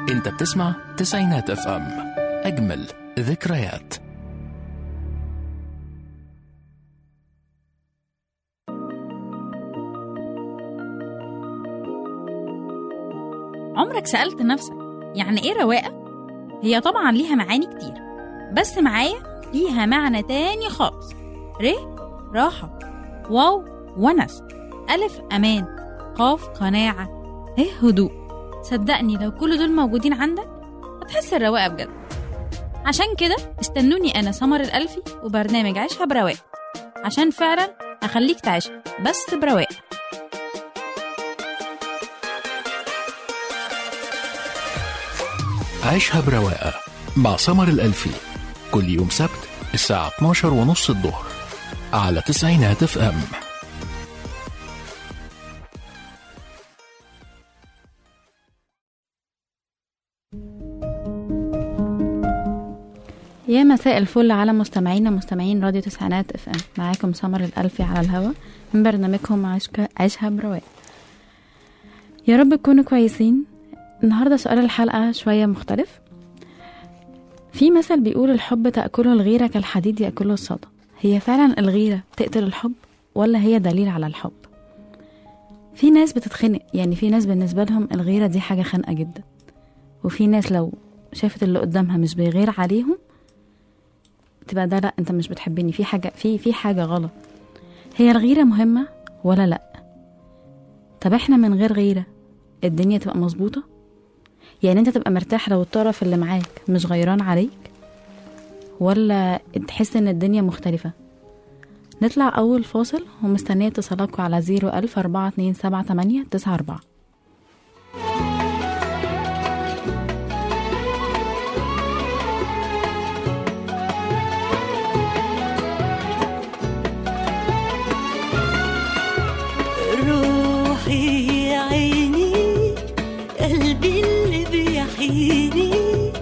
انت بتسمع تسعينات اف ام اجمل ذكريات عمرك سألت نفسك يعني إيه رواقة؟ هي طبعا ليها معاني كتير بس معايا ليها معنى تاني خالص ر راحة واو ونس ألف أمان قاف قناعة ه هدوء صدقني لو كل دول موجودين عندك هتحس الرواقة بجد عشان كده استنوني أنا سمر الألفي وبرنامج عيشها برواقة عشان فعلا هخليك تعيشها بس برواقة عيشها برواقة مع سمر الألفي كل يوم سبت الساعة 12 ونص الظهر على تسعينات اف ام يا مساء الفل على مستمعينا مستمعين راديو تسعينات اف ام معاكم سمر الألفي على الهوا من برنامجكم عشك... عيشها برواق يا رب تكونوا كويسين النهارده سؤال الحلقة شوية مختلف في مثل بيقول الحب تأكله الغيرة كالحديد يأكله الصدى هي فعلا الغيرة تقتل الحب ولا هي دليل على الحب في ناس بتتخنق يعني في ناس بالنسبة لهم الغيرة دي حاجة خانقة جدا وفي ناس لو شافت اللي قدامها مش بيغير عليهم تبقى ده لا انت مش بتحبني في حاجة في في حاجة غلط هي الغيرة مهمة ولا لا طب احنا من غير غيرة الدنيا تبقى مظبوطة يعني انت تبقى مرتاح لو الطرف اللي معاك مش غيران عليك ولا تحس ان الدنيا مختلفة نطلع اول فاصل ومستنية اتصالاتكم على زيرو الف اربعة اتنين سبعة تمانية تسعة اربعة روحي يا عيني قلبي اللي بيحييني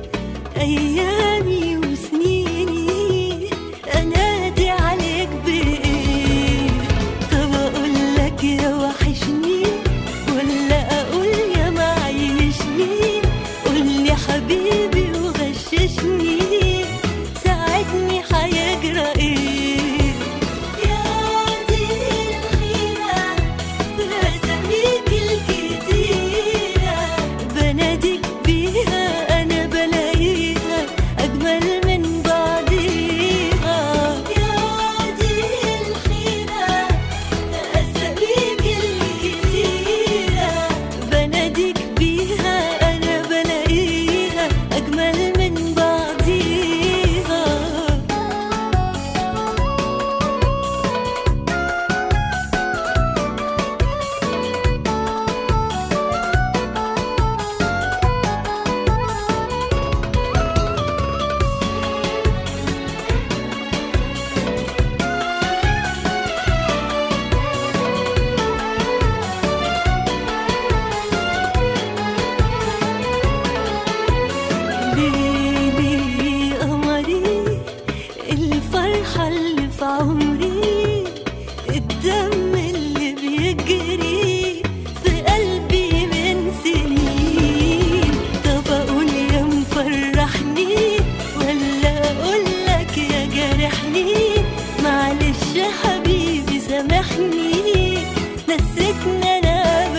ايامي وسنيني انادي عليك بايه طب اقول لك يا وحشني ولا اقول يا معيشني قول لي حبيبي وغششني ساعدني هيجرى ايه يا دي الحيرة بأساميك الكتيرة بناديك بيها أنا بلاقيها أجمل من بعضيها يا دي الحيرة بأساميك الكتيرة بناديك بيها أنا بلاقيها أجمل من بعضيها ليلي قمري الفرحة اللي في عمري الدم اللي بيجري في قلبي من سنين طب أقول يا مفرحني ولا أقول لك يا جارحني معلش يا حبيبي سامحني نسيتني أنا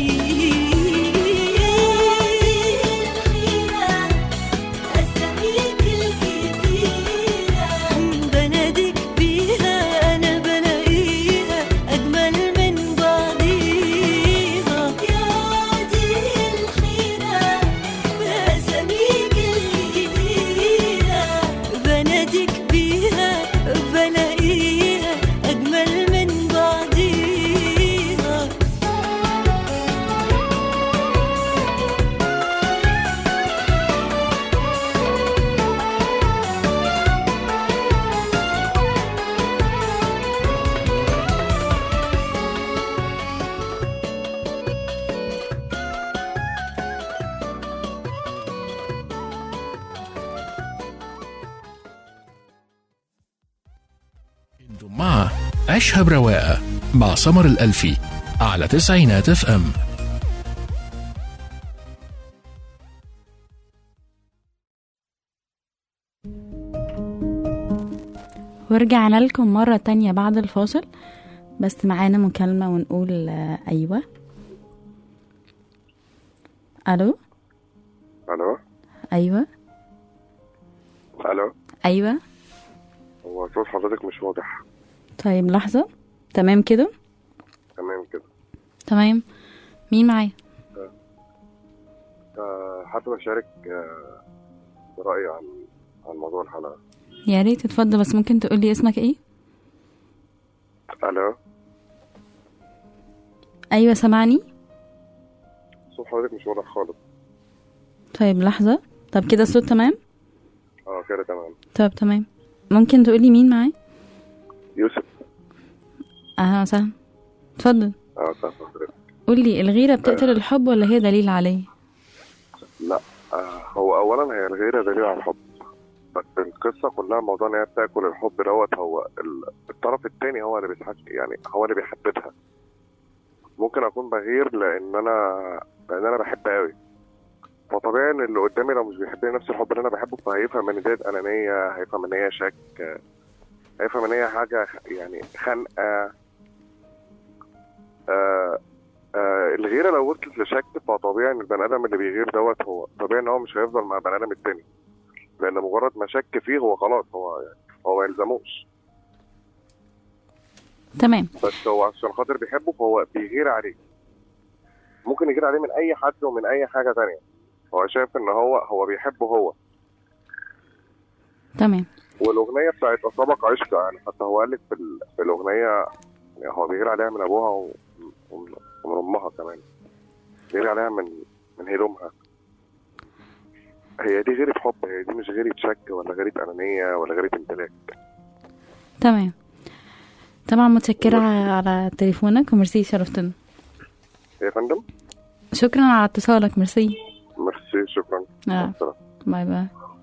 بمين أساميك الكتيرة بناديك بيها أنا بلاقيها أجمل من بعضيها يا دي الحيرة بأساميك الكتيرة بناديك بيها بلاقيها أجمل من بعضيها انتم مع عيشها برواقة مع سمر الألفي على تسعينات اف ام ورجعنا لكم مرة تانية بعد الفاصل بس معانا مكالمة ونقول آه، أيوة ألو الو أيوة الو أيوة هو صوت حضرتك مش واضح طيب لحظة تمام كده تمام كده تمام مين معايا آه، حابب اشارك آه، برأيي عن عن موضوع الحلقة يا ريت اتفضل بس ممكن تقولي اسمك ايه الو أيوة سامعني صوت حضرتك مش واضح خالص طيب لحظة طب كده الصوت تمام اه كده تمام طب تمام ممكن تقولي مين معايا يوسف أهلا وسهلا اتفضل اه صح حضرتك قولي الغيرة بتقتل الحب ولا هي دليل عليه لا آه هو اولا هي الغيرة دليل على الحب بس القصة كلها موضوع ان هي بتاكل الحب دوت هو ال- الطرف التاني هو اللي بيتحك يعني هو اللي بيحددها ممكن اكون بغير لان انا لان انا بحب قوي فطبيعي ان اللي قدامي لو مش بيحبني نفس الحب اللي انا بحبه فهيفهم ان ديت انانيه هيفهم ان هي شك هيفهم ان هي حاجه يعني خنقه آه آه الغيره لو وصلت لشك فطبيعي ان البني ادم اللي بيغير دوت هو طبيعي ان هو مش هيفضل مع البني ادم التاني لان مجرد ما شك فيه هو خلاص هو يعني هو ما يلزموش تمام بس هو عشان خاطر بيحبه فهو بيغير عليه ممكن يغير عليه من اي حد ومن اي حاجه تانية هو شايف ان هو هو بيحبه هو تمام والاغنيه بتاعت اصابك عشق يعني حتى هو قال لك في, ال- في الاغنيه يعني هو بيغير عليها من ابوها و- ومن ومن امها كمان بيغير عليها من من هدومها هي دي غيرة حب هي دي مش غيرة شك ولا غيرة أنانية ولا غيرة امتلاك تمام طبعا متشكرة على تليفونك وميرسي شرفتنا يا فندم شكرا على اتصالك ميرسي ميرسي شكرا آه. مع السلامة. باي باي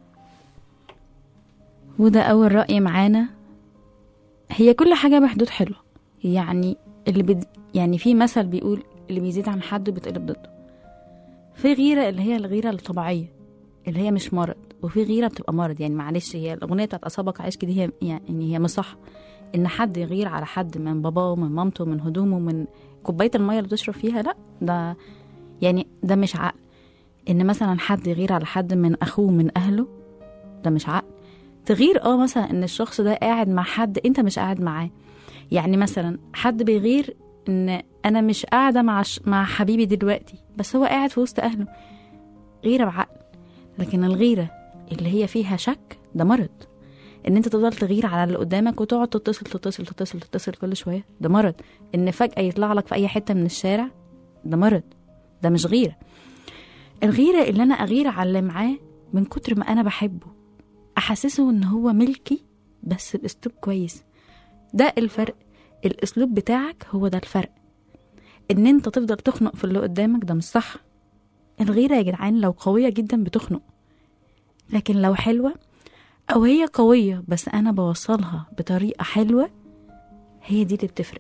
وده أول رأي معانا هي كل حاجة بحدود حلوة يعني اللي بد... يعني في مثل بيقول اللي بيزيد عن حده بيتقلب ضده في غيرة اللي هي الغيرة الطبيعية اللي هي مش مرض وفي غيرة بتبقى مرض يعني معلش هي الأغنية بتاعت أصابك عشق دي هي يعني هي مش صح إن حد يغير على حد من باباه من مامته من هدومه من كوباية المية اللي بتشرب فيها لا ده يعني ده مش عقل إن مثلا حد يغير على حد من أخوه من أهله ده مش عقل تغير اه مثلا ان الشخص ده قاعد مع حد انت مش قاعد معاه يعني مثلا حد بيغير ان انا مش قاعده مع ش... مع حبيبي دلوقتي بس هو قاعد في وسط اهله غيره بعقل لكن الغيره اللي هي فيها شك ده مرض ان انت تفضل تغير على اللي قدامك وتقعد تتصل تتصل تتصل تتصل كل شويه ده مرض ان فجاه يطلع لك في اي حته من الشارع ده مرض ده مش غيره الغيره اللي انا اغير على اللي معاه من كتر ما انا بحبه احسسه ان هو ملكي بس باسلوب كويس ده الفرق الاسلوب بتاعك هو ده الفرق ان انت تفضل تخنق في اللي قدامك ده مش صح الغيرة يا جدعان لو قوية جدا بتخنق لكن لو حلوة او هي قوية بس انا بوصلها بطريقة حلوة هي دي اللي بتفرق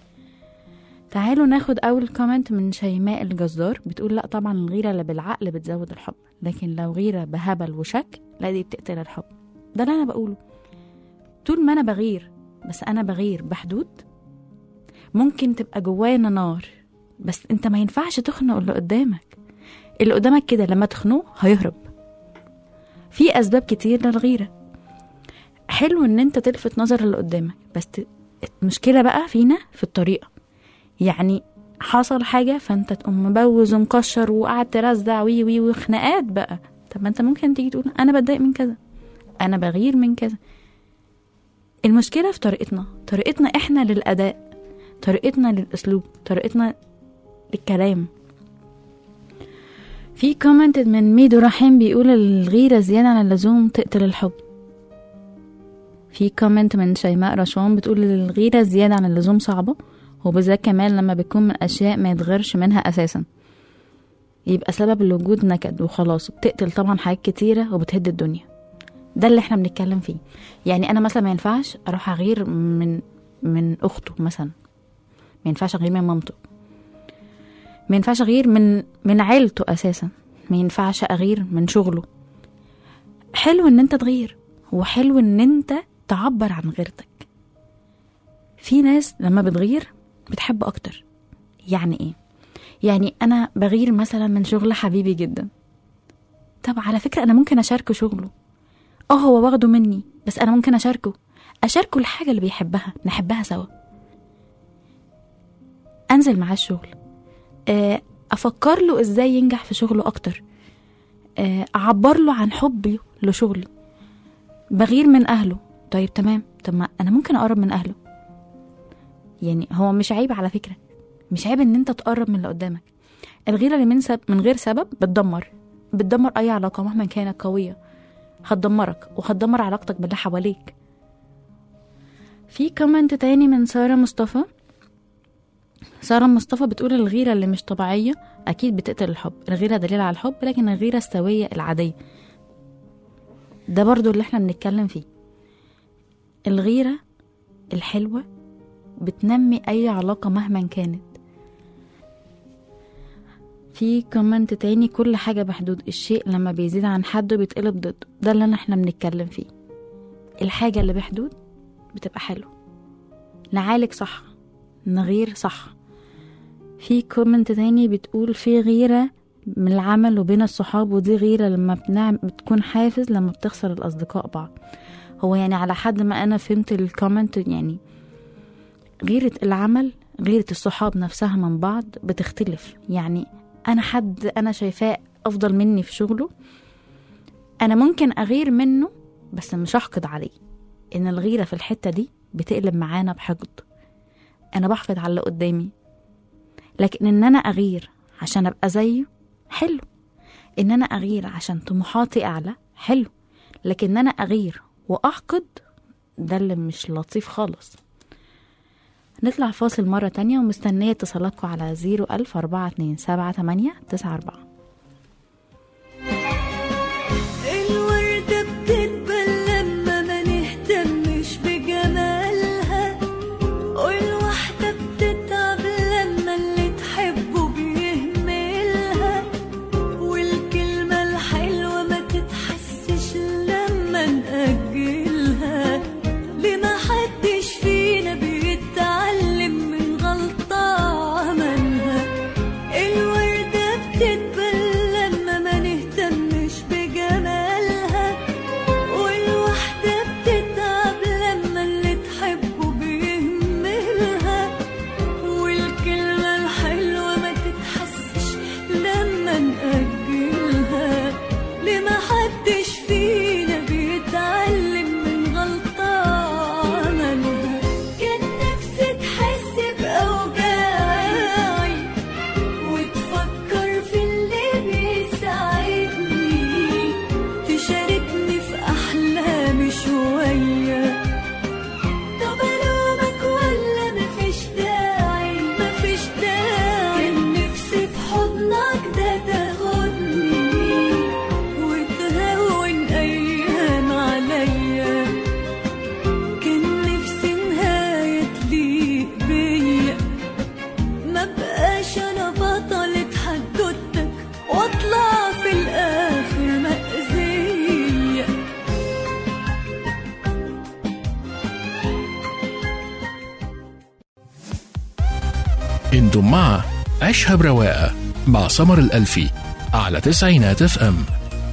تعالوا ناخد اول كومنت من شيماء الجزار بتقول لا طبعا الغيرة اللي بالعقل بتزود الحب لكن لو غيرة بهبل وشك لا دي بتقتل الحب ده اللي انا بقوله طول ما انا بغير بس انا بغير بحدود ممكن تبقى جوانا نار بس انت ما ينفعش تخنق اللي قدامك اللي قدامك كده لما تخنقه هيهرب في اسباب كتير للغيره حلو ان انت تلفت نظر اللي قدامك بس ت- المشكله بقى فينا في الطريقه يعني حصل حاجه فانت تقوم مبوز ومكشر وقعد ترزع وي وي وخناقات بقى طب ما انت ممكن تيجي تقول انا بتضايق من كذا انا بغير من كذا المشكله في طريقتنا طريقتنا احنا للاداء طريقتنا للاسلوب طريقتنا للكلام في كومنت من ميدو رحيم بيقول الغيرة زيادة عن اللزوم تقتل الحب في كومنت من شيماء رشوان بتقول الغيرة زيادة عن اللزوم صعبة وبالذات كمان لما بتكون من أشياء ما يتغيرش منها أساسا يبقى سبب الوجود نكد وخلاص بتقتل طبعا حاجات كتيرة وبتهد الدنيا ده اللي احنا بنتكلم فيه يعني انا مثلا ما ينفعش اروح اغير من من اخته مثلا ما ينفعش اغير من مامته ما ينفعش اغير من من عيلته اساسا ما ينفعش اغير من شغله حلو ان انت تغير وحلو ان انت تعبر عن غيرتك في ناس لما بتغير بتحب اكتر يعني ايه يعني انا بغير مثلا من شغل حبيبي جدا طب على فكره انا ممكن اشاركه شغله اه هو واخده مني بس انا ممكن اشاركه اشاركه الحاجه اللي بيحبها نحبها سوا انزل معاه الشغل آه، افكر له ازاي ينجح في شغله اكتر آه، اعبر له عن حبي لشغلي بغير من اهله طيب تمام طب ما انا ممكن اقرب من اهله يعني هو مش عيب على فكره مش عيب ان انت تقرب من اللي قدامك الغيره اللي من, سب... من غير سبب بتدمر بتدمر اي علاقه مهما كانت قويه هتدمرك وهتدمر علاقتك باللي حواليك في كومنت تاني من سارة مصطفى سارة مصطفى بتقول الغيرة اللي مش طبيعية أكيد بتقتل الحب الغيرة دليل على الحب لكن الغيرة السوية العادية ده برضو اللي احنا بنتكلم فيه الغيرة الحلوة بتنمي أي علاقة مهما كانت في كومنت تاني كل حاجة بحدود الشيء لما بيزيد عن حده بيتقلب ضده ده اللي احنا بنتكلم فيه الحاجة اللي بحدود بتبقى حلوة نعالج صح نغير صح في كومنت تاني بتقول في غيرة من العمل وبين الصحاب ودي غيرة لما بنعم بتكون حافز لما بتخسر الأصدقاء بعض هو يعني على حد ما أنا فهمت الكومنت يعني غيرة العمل غيرة الصحاب نفسها من بعض بتختلف يعني أنا حد أنا شايفاه أفضل مني في شغله أنا ممكن أغير منه بس مش هحقد عليه إن الغيرة في الحتة دي بتقلب معانا بحقد أنا بحقد على اللي قدامي لكن إن أنا أغير عشان أبقى زيه حلو إن أنا أغير عشان طموحاتي أعلى حلو لكن إن أنا أغير وأحقد ده اللي مش لطيف خالص نطلع فاصل مرة تانية ومستنية اتصالاتكم على زيرو ألف أربعة اتنين سبعة تمانية تسعة أربعة الوردة بتدبل لما ما نهتمش بجمالها والواحدة بتتعب لما اللي تحبه بيهملها والكلمة الحلوة ما تتحسش لما نأجلها ليه ما حدش فينا بيتعلم من غلطة عملها الوردة بتدبل لما ما نهتمش بجمالها والواحدة بتتعب لما اللي تحبه بيهملها والكلمة الحلوة ما تتحسش لما نأجلها ليه ما حدش فينا بيتعلم من غلطة عملها كان نفسي تحس بأوجاعي وتفكر في اللي بيساعدني تشاركني في أحلامي شوية طب ألومك ولا مفيش داعي مفيش داعي كان نفسي في حضنك ده تاخدني وتهون أيام عليا كان نفسي نهاية تليق بيا ما بقاش انا بطلة حدوتك واطلع في الاخر مأذية انتم مع عيشها برواقة مع سمر الألفي على تسعينات اف ام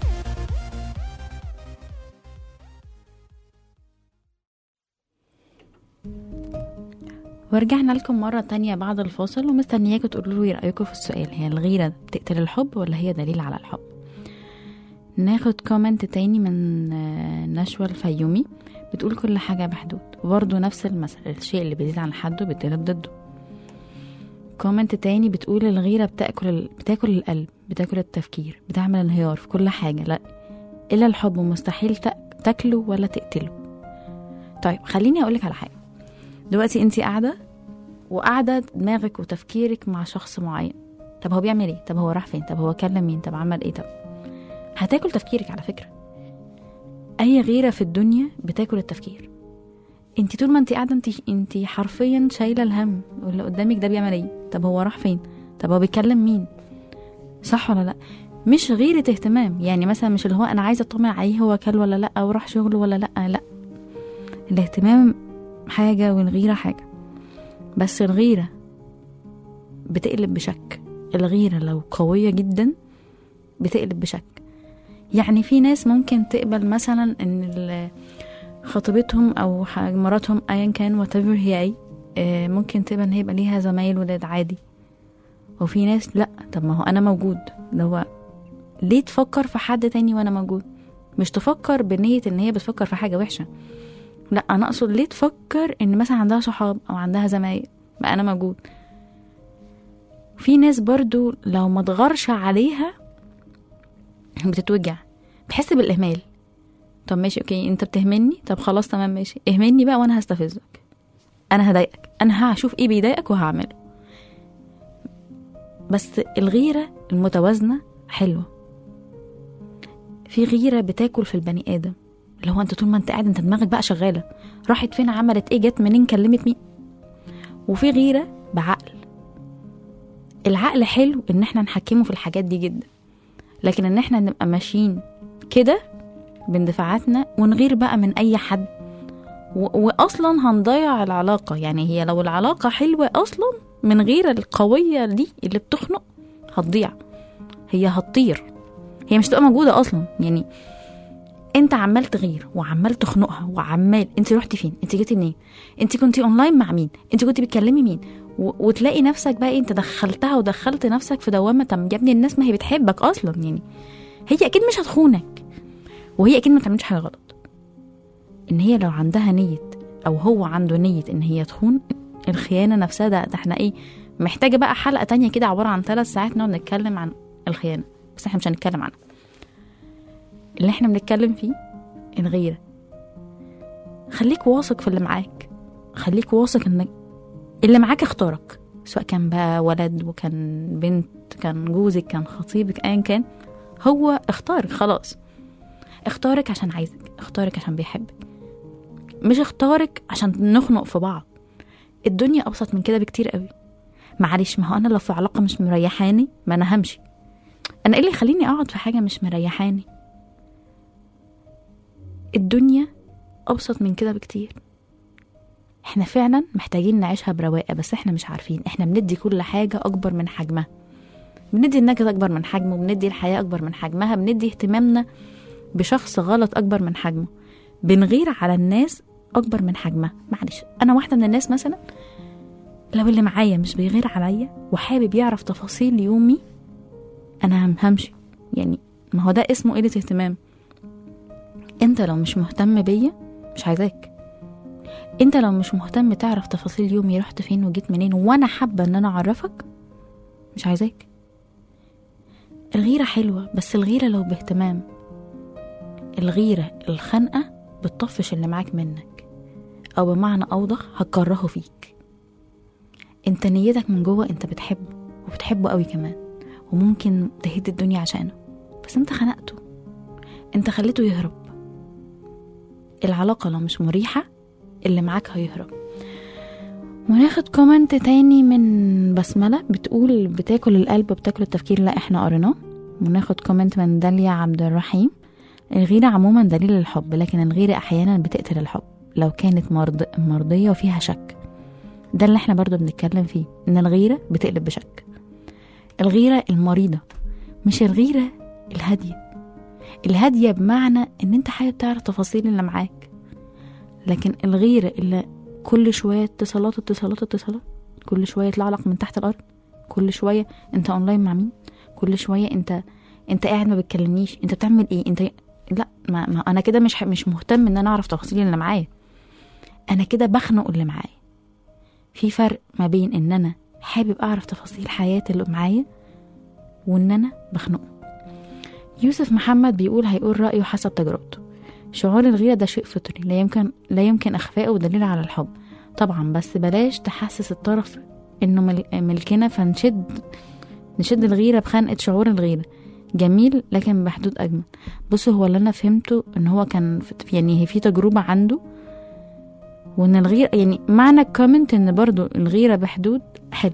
ورجعنا لكم مرة تانية بعد الفاصل ومستنياكم تقولوا لي رأيكم في السؤال هي الغيرة بتقتل الحب ولا هي دليل على الحب ناخد كومنت تاني من آه، نشوى الفيومي بتقول كل حاجة بحدود وبرضه نفس المثل الشيء اللي بيزيد عن حده بيتقلب ضده كومنت تاني بتقول الغيرة بتاكل ال... بتاكل القلب بتاكل التفكير بتعمل انهيار في كل حاجة لا إلا الحب مستحيل تأ... تاكله ولا تقتله طيب خليني أقولك على حاجة دلوقتي انت قاعدة وقاعدة دماغك وتفكيرك مع شخص معين طب هو بيعمل ايه طب هو راح فين طب هو كلم مين طب عمل ايه طب هتاكل تفكيرك على فكرة اي غيرة في الدنيا بتاكل التفكير انت طول ما انت قاعدة انت انت حرفيا شايلة الهم واللي قدامك ده بيعمل ايه طب هو راح فين طب هو بيكلم مين صح ولا لا مش غيرة اهتمام يعني مثلا مش اللي هو انا عايزة اطمن عليه هو كل ولا لا او راح شغله ولا لا لا الاهتمام حاجة والغيرة حاجة بس الغيرة بتقلب بشك الغيرة لو قوية جدا بتقلب بشك يعني في ناس ممكن تقبل مثلا ان ال- خطيبتهم او ح- مراتهم ايا كان whatever هي اي آه، ممكن تبقى ان هي يبقى ليها زمايل ولاد عادي وفي ناس لا طب ما هو انا موجود ده هو ليه تفكر في حد تاني وانا موجود مش تفكر بنية ان هي بتفكر في حاجة وحشة لا انا اقصد ليه تفكر ان مثلا عندها صحاب او عندها زمايل بقى انا موجود في ناس برضو لو ما تغرش عليها بتتوجع بتحس بالاهمال طب ماشي اوكي انت بتهمني طب خلاص تمام ماشي اهملني بقى وانا هستفزك انا هضايقك انا هشوف ايه بيضايقك وهعمله بس الغيرة المتوازنة حلوة في غيرة بتاكل في البني آدم اللي هو انت طول ما انت قاعد انت دماغك بقى شغالة راحت فين عملت ايه جت منين كلمت مين وفي غيرة بعقل العقل حلو ان احنا نحكمه في الحاجات دي جدا لكن ان احنا نبقى ماشيين كده باندفاعاتنا ونغير بقى من اي حد و- واصلا هنضيع العلاقة يعني هي لو العلاقة حلوة اصلا من غير القوية دي اللي بتخنق هتضيع هي هتطير هي مش تبقى موجودة اصلا يعني انت عمال تغير وعمال تخنقها وعمال انت رحتي فين انت جيتي منين انت كنتي اونلاين مع مين انت كنتي بتكلمي مين و... وتلاقي نفسك بقى إيه، انت دخلتها ودخلت نفسك في دوامه طب يا ابني الناس ما هي بتحبك اصلا يعني هي اكيد مش هتخونك وهي اكيد ما تعملش حاجه غلط ان هي لو عندها نيه او هو عنده نيه ان هي تخون الخيانه نفسها ده, ده احنا ايه محتاجه بقى حلقه تانية كده عباره عن ثلاث ساعات نقعد نتكلم عن الخيانه بس احنا مش هنتكلم عنها اللي احنا بنتكلم فيه الغيره خليك واثق في اللي معاك خليك واثق انك اللي معاك اختارك سواء كان بقى ولد وكان بنت كان جوزك كان خطيبك ايا كان هو اختارك خلاص اختارك عشان عايزك اختارك عشان بيحبك مش اختارك عشان نخنق في بعض الدنيا ابسط من كده بكتير قوي معلش ما هو انا لو في علاقه مش مريحاني ما انا همشي انا ايه اللي يخليني اقعد في حاجه مش مريحاني الدنيا ابسط من كده بكتير احنا فعلا محتاجين نعيشها برواقه بس احنا مش عارفين احنا بندي كل حاجه اكبر من حجمها بندي النكد اكبر من حجمه بندي الحياه اكبر من حجمها بندي اهتمامنا بشخص غلط اكبر من حجمه بنغير على الناس اكبر من حجمها معلش انا واحده من الناس مثلا لو اللي معايا مش بيغير عليا وحابب يعرف تفاصيل يومي انا هم- همشي يعني ما هو ده اسمه قله اهتمام انت لو مش مهتم بيا مش عايزاك انت لو مش مهتم تعرف تفاصيل يومي رحت فين وجيت منين وانا حابه ان انا اعرفك مش عايزاك الغيره حلوه بس الغيره لو باهتمام الغيره الخنقه بتطفش اللي معاك منك او بمعنى اوضح هتكرهه فيك انت نيتك من جوه انت بتحبه وبتحبه قوي كمان وممكن تهد الدنيا عشانه بس انت خنقته انت خليته يهرب العلاقة لو مش مريحة اللي معاك هيهرب وناخد كومنت تاني من بسملة بتقول بتاكل القلب وبتاكل التفكير لا احنا قريناه وناخد كومنت من داليا عبد الرحيم الغيرة عموما دليل الحب لكن الغيرة أحيانا بتقتل الحب لو كانت مرض مرضية وفيها شك ده اللي احنا برضو بنتكلم فيه ان الغيرة بتقلب بشك الغيرة المريضة مش الغيرة الهادية الهادية بمعنى ان انت حابب تعرف تفاصيل اللي معاك لكن الغيرة اللي كل شوية اتصالات اتصالات اتصالات كل شوية يطلع لك من تحت الأرض كل شوية انت اونلاين مع مين كل شوية انت انت قاعد ما بتكلمنيش انت بتعمل ايه انت لا ما, ما انا كده مش مش مهتم ان انا اعرف تفاصيل اللي معايا انا كده بخنق اللي معايا في فرق ما بين ان انا حابب اعرف تفاصيل حياة اللي معايا وان انا بخنقه يوسف محمد بيقول هيقول رأيه حسب تجربته شعور الغيرة ده شيء فطري لا يمكن لا يمكن إخفائه ودليل على الحب طبعا بس بلاش تحسس الطرف إنه مل- ملكنا فنشد نشد الغيرة بخنقة شعور الغيرة جميل لكن بحدود أجمل بص هو اللي أنا فهمته إن هو كان في- يعني هي في تجربة عنده وإن الغيرة يعني معنى الكومنت إن برضو الغيرة بحدود حلو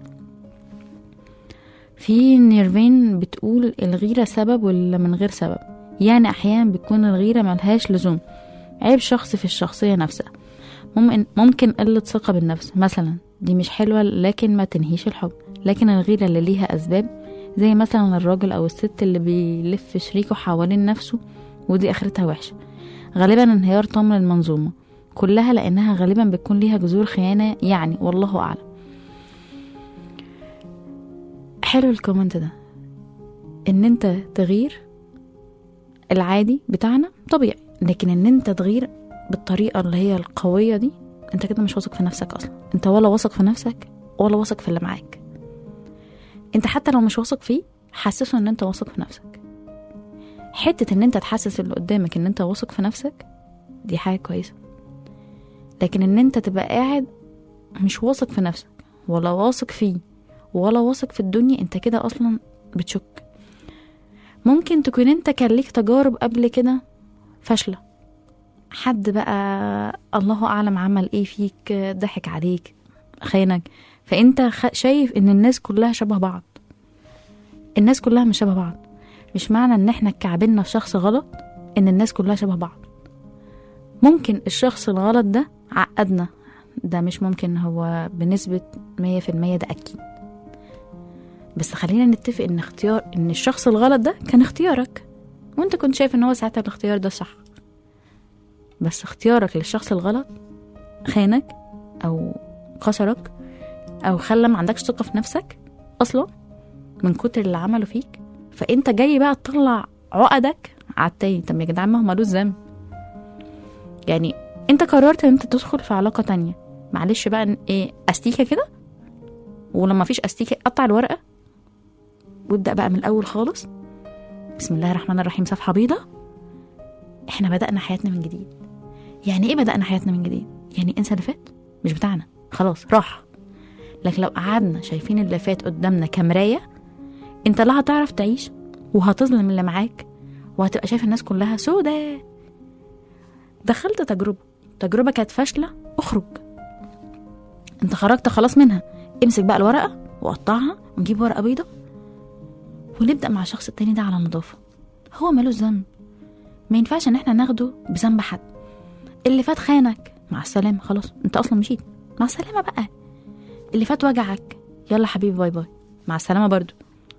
في نيرفين بتقول الغيرة سبب ولا من غير سبب يعني أحيانا بتكون الغيرة ملهاش لزوم عيب شخصي في الشخصية نفسها ممكن ممكن قلة ثقة بالنفس مثلا دي مش حلوة لكن ما تنهيش الحب لكن الغيرة اللي ليها أسباب زي مثلا الراجل أو الست اللي بيلف شريكه حوالين نفسه ودي آخرتها وحشة غالبا انهيار طمر المنظومة كلها لأنها غالبا بتكون ليها جذور خيانة يعني والله أعلم حلو الكومنت ده ان انت تغير العادي بتاعنا طبيعي لكن ان انت تغير بالطريقة اللي هي القوية دي انت كده مش واثق في نفسك اصلا انت ولا واثق في نفسك ولا واثق في اللي معاك انت حتى لو مش واثق فيه حسسه ان انت واثق في نفسك حتة ان انت تحسس اللي قدامك ان انت واثق في نفسك دي حاجة كويسة لكن ان انت تبقى قاعد مش واثق في نفسك ولا واثق فيه ولا واثق في الدنيا انت كده اصلا بتشك ممكن تكون انت كان ليك تجارب قبل كده فاشلة حد بقى الله اعلم عمل ايه فيك ضحك عليك خانك فانت خ- شايف ان الناس كلها شبه بعض الناس كلها مش شبه بعض مش معنى ان احنا اتكعبلنا في شخص غلط ان الناس كلها شبه بعض ممكن الشخص الغلط ده عقدنا ده مش ممكن هو بنسبة مية في المية ده أكيد بس خلينا نتفق ان اختيار ان الشخص الغلط ده كان اختيارك وانت كنت شايف ان هو ساعتها الاختيار ده صح بس اختيارك للشخص الغلط خانك او كسرك او خلى ما عندكش ثقه في نفسك اصلا من كتر اللي عمله فيك فانت جاي بقى تطلع عقدك على التاني طب يا جدعان ما هو ملوش ذنب يعني انت قررت ان انت تدخل في علاقه تانية معلش بقى إن ايه استيكه كده ولما فيش استيكه قطع الورقه وابدا بقى من الاول خالص بسم الله الرحمن الرحيم صفحه بيضة احنا بدانا حياتنا من جديد يعني ايه بدانا حياتنا من جديد يعني انسى اللي فات مش بتاعنا خلاص راح لكن لو قعدنا شايفين اللي فات قدامنا كمرايه انت لا هتعرف تعيش وهتظلم اللي معاك وهتبقى شايف الناس كلها سودة دخلت تجربة تجربة كانت فاشلة اخرج انت خرجت خلاص منها امسك بقى الورقة وقطعها ونجيب ورقة بيضة ونبدأ مع الشخص التاني ده على نظافة هو مالوش ذنب ما ينفعش ان احنا ناخده بذنب حد اللي فات خانك مع السلامة خلاص انت اصلا مشيت مع السلامة بقى اللي فات وجعك يلا حبيبي باي باي مع السلامة برضو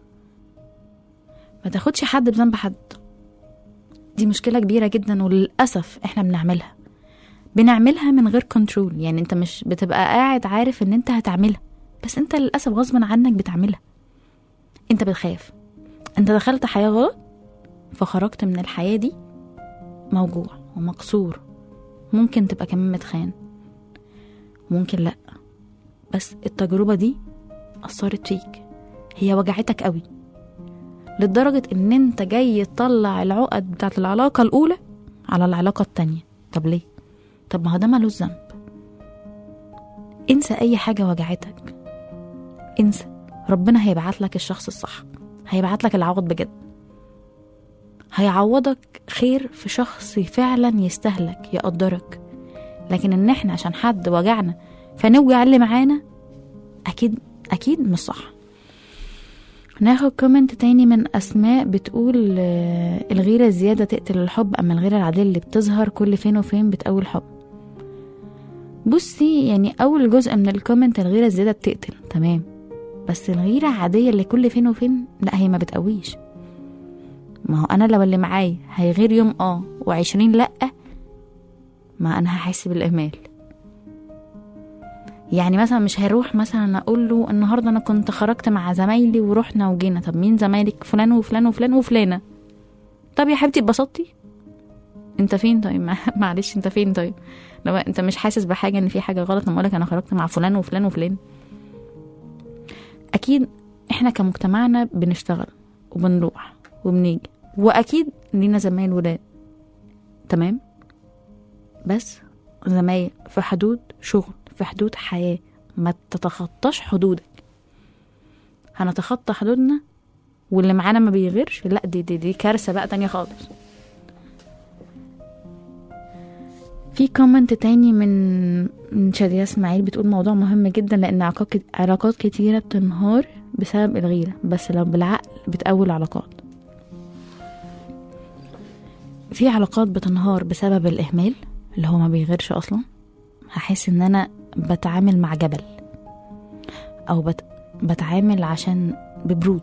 ما تاخدش حد بذنب حد دي مشكلة كبيرة جدا وللأسف احنا بنعملها بنعملها من غير كنترول يعني انت مش بتبقى قاعد عارف ان انت هتعملها بس انت للأسف غصبا عنك بتعملها انت بتخاف انت دخلت حياة غلط فخرجت من الحياة دي موجوع ومكسور ممكن تبقى كمان متخان ممكن لأ بس التجربة دي أثرت فيك هي وجعتك قوي لدرجة إن أنت جاي تطلع العقد بتاعت العلاقة الأولى على العلاقة التانية طب ليه؟ طب ما هو ده ملوش ذنب انسى أي حاجة وجعتك انسى ربنا هيبعت لك الشخص الصح هيبعت لك العوض بجد هيعوضك خير في شخص فعلا يستهلك يقدرك لكن ان احنا عشان حد وجعنا فنوجع اللي معانا اكيد اكيد مش صح ناخد كومنت تاني من اسماء بتقول آه، الغيره الزياده تقتل الحب اما الغيره العاديه اللي بتظهر كل فين وفين بتقوي الحب بصي يعني اول جزء من الكومنت الغيره الزياده بتقتل تمام بس الغيره العاديه اللي كل فين وفين لا هي ما بتقويش ما هو انا لو اللي معايا هيغير يوم اه وعشرين لا ما انا هحس بالاهمال يعني مثلا مش هروح مثلا اقول له النهارده انا كنت خرجت مع زمايلي ورحنا وجينا طب مين زمايلك فلان وفلان وفلان وفلانه طب يا حبيبتي اتبسطتي انت فين طيب مع- معلش انت فين طيب لو انت مش حاسس بحاجه ان في حاجه غلط لما اقولك انا خرجت مع فلان وفلان وفلان اكيد احنا كمجتمعنا بنشتغل وبنروح وبنيجي واكيد لينا زمايل ولاد تمام بس زمايل في حدود شغل في حدود حياة ما تتخطاش حدودك هنتخطى حدودنا واللي معانا ما بيغيرش لا دي دي دي كارثة بقى تانية خالص في كومنت تاني من من شادية اسماعيل بتقول موضوع مهم جدا لان علاقات علاقات كتيرة بتنهار بسبب الغيرة بس لو بالعقل بتقوي العلاقات في علاقات بتنهار بسبب الإهمال اللي هو ما بيغيرش اصلا هحس ان انا بتعامل مع جبل او بت... بتعامل عشان ببرود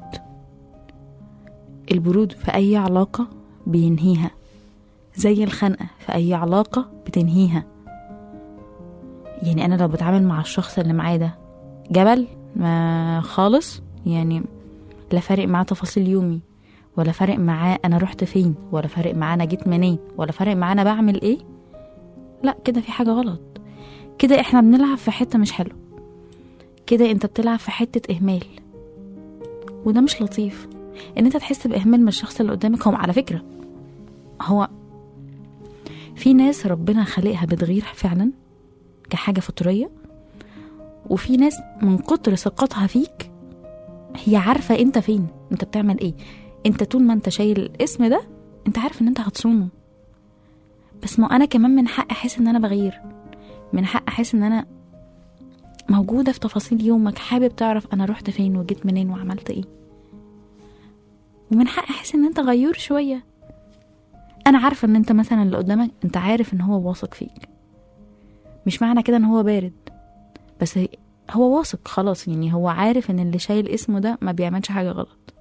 البرود في اي علاقة بينهيها زي الخنقة في اي علاقة بتنهيها يعني انا لو بتعامل مع الشخص اللي معايا ده جبل ما خالص يعني لا فارق معاه تفاصيل يومي ولا فارق معاه انا رحت فين ولا فارق معاه انا جيت منين ولا فارق معاه انا بعمل ايه لا كده في حاجة غلط كده احنا بنلعب في حتة مش حلوة كده انت بتلعب في حتة اهمال وده مش لطيف ان انت تحس باهمال من الشخص اللي قدامك هو على فكرة هو في ناس ربنا خلقها بتغير فعلا كحاجة فطرية وفي ناس من كتر ثقتها فيك هي عارفة انت فين انت بتعمل ايه انت طول ما انت شايل الاسم ده انت عارف ان انت هتصونه بس ما انا كمان من حق احس ان انا بغير من حق احس ان انا موجودة في تفاصيل يومك حابب تعرف انا رحت فين وجيت منين وعملت ايه ومن حق احس ان انت غيور شوية انا عارفة ان انت مثلا اللي قدامك انت عارف ان هو واثق فيك مش معنى كده ان هو بارد بس هو واثق خلاص يعني هو عارف ان اللي شايل اسمه ده ما بيعملش حاجة غلط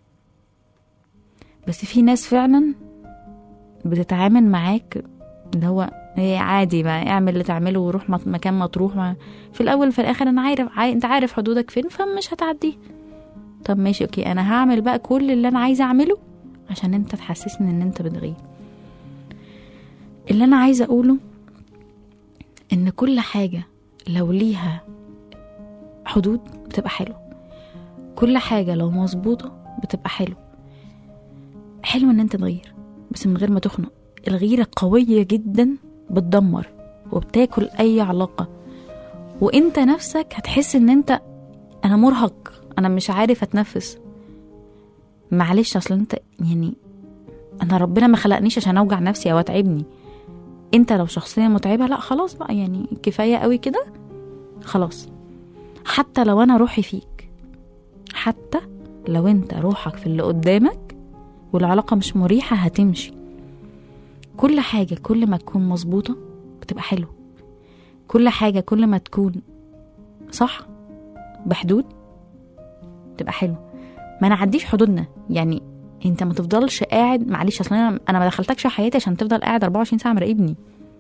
بس في ناس فعلا بتتعامل معاك اللي هو ايه عادي ما اعمل اللي تعمله وروح مط- مكان ما تروح ما في الاول وفي الاخر انا عارف عاي... انت عارف حدودك فين فمش هتعديه طب ماشي اوكي انا هعمل بقى كل اللي انا عايزه اعمله عشان انت تحسسني ان انت بتغير اللي انا عايزه اقوله ان كل حاجه لو ليها حدود بتبقى حلو كل حاجه لو مظبوطه بتبقى حلو حلو ان انت تغير بس من غير ما تخنق الغيرة قوية جدا بتدمر وبتاكل اي علاقة وانت نفسك هتحس ان انت انا مرهق انا مش عارف اتنفس معلش اصل انت يعني انا ربنا ما خلقنيش عشان اوجع نفسي او اتعبني انت لو شخصية متعبة لا خلاص بقى يعني كفاية قوي كده خلاص حتى لو انا روحي فيك حتى لو انت روحك في اللي قدامك والعلاقة مش مريحة هتمشي كل حاجة كل ما تكون مظبوطة بتبقى حلوة كل حاجة كل ما تكون صح بحدود تبقى حلوة ما نعديش حدودنا يعني انت ما تفضلش قاعد معلش اصل انا انا ما دخلتكش حياتي عشان تفضل قاعد 24 ساعه مراقبني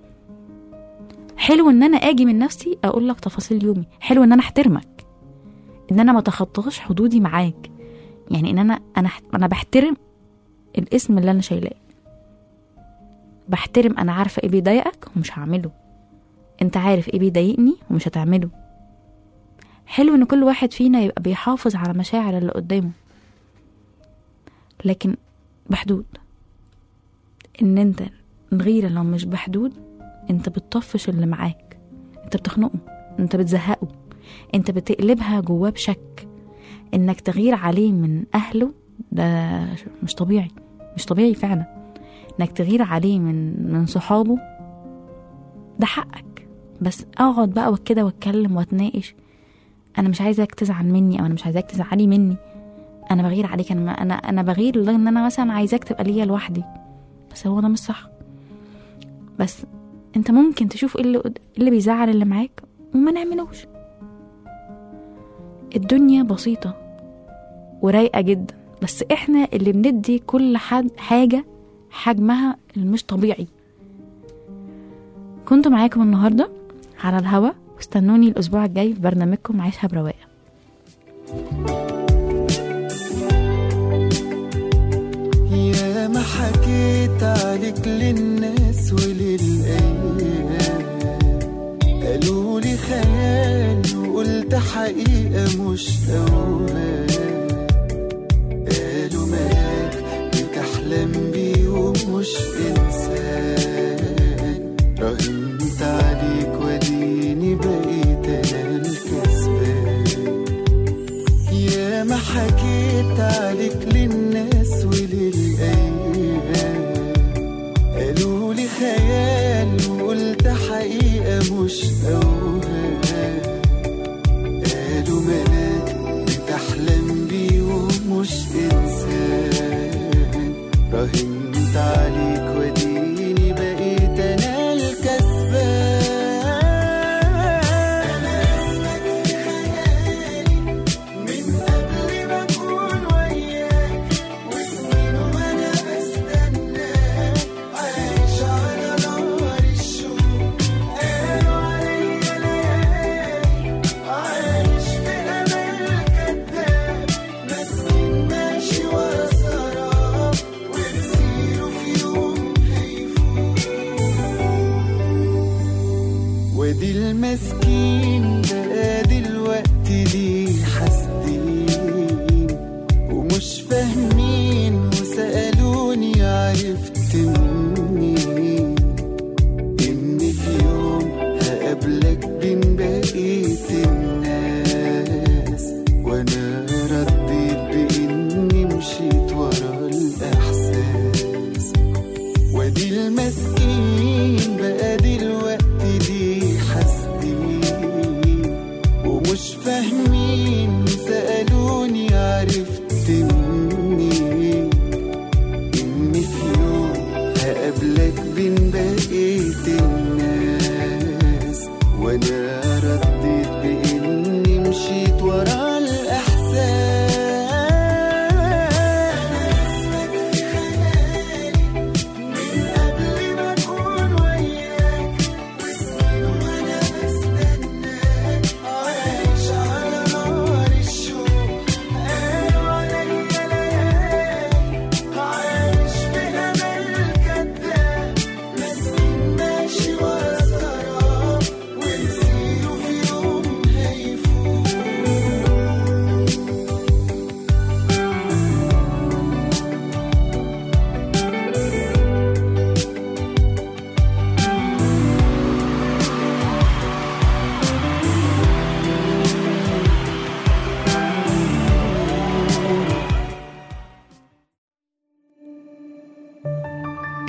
حلو ان انا اجي من نفسي اقول لك تفاصيل يومي حلو ان انا احترمك ان انا ما تخطاش حدودي معاك يعني ان انا انا انا بحترم الاسم اللي انا شايلاه بحترم انا عارفه ايه بيضايقك ومش هعمله انت عارف ايه بيضايقني ومش هتعمله حلو ان كل واحد فينا يبقى بيحافظ على مشاعر اللي قدامه لكن بحدود ان انت الغيرة لو مش بحدود انت بتطفش اللي معاك انت بتخنقه انت بتزهقه انت بتقلبها جواه بشك انك تغير عليه من اهله ده مش طبيعي مش طبيعي فعلا انك تغير عليه من من صحابه ده حقك بس اقعد بقى وكده واتكلم واتناقش انا مش عايزاك تزعل مني او انا مش عايزاك تزعلي مني انا بغير عليك انا انا انا بغير لان انا مثلا عايزاك تبقى ليا لوحدي بس هو ده مش صح بس انت ممكن تشوف ايه اللي قد- إيه اللي بيزعل اللي معاك وما نعملوش الدنيا بسيطة ورايقة جدا بس احنا اللي بندي كل حد حاجة حجمها المش طبيعي كنت معاكم النهاردة على الهوا واستنوني الأسبوع الجاي في برنامجكم عيشها برواقة يا ما حكيت عليك للناس وللأيام قالوا لي خيال وقلت حقيقة مش أوهام قالوا ملاك بتحلم بيه ومش إنسان راهنت عليك وديني بقيت أنا الكسبان يا ما حكيت عليك للناس وللأيام قالوا لي خيال وقلت حقيقة مش أوهام قالوا ملاك بتحلم بيه ومش إنسان راهنت عليك وديني بقيت أنا الكسبان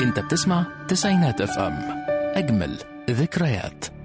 انت بتسمع تسعينات اف ام اجمل ذكريات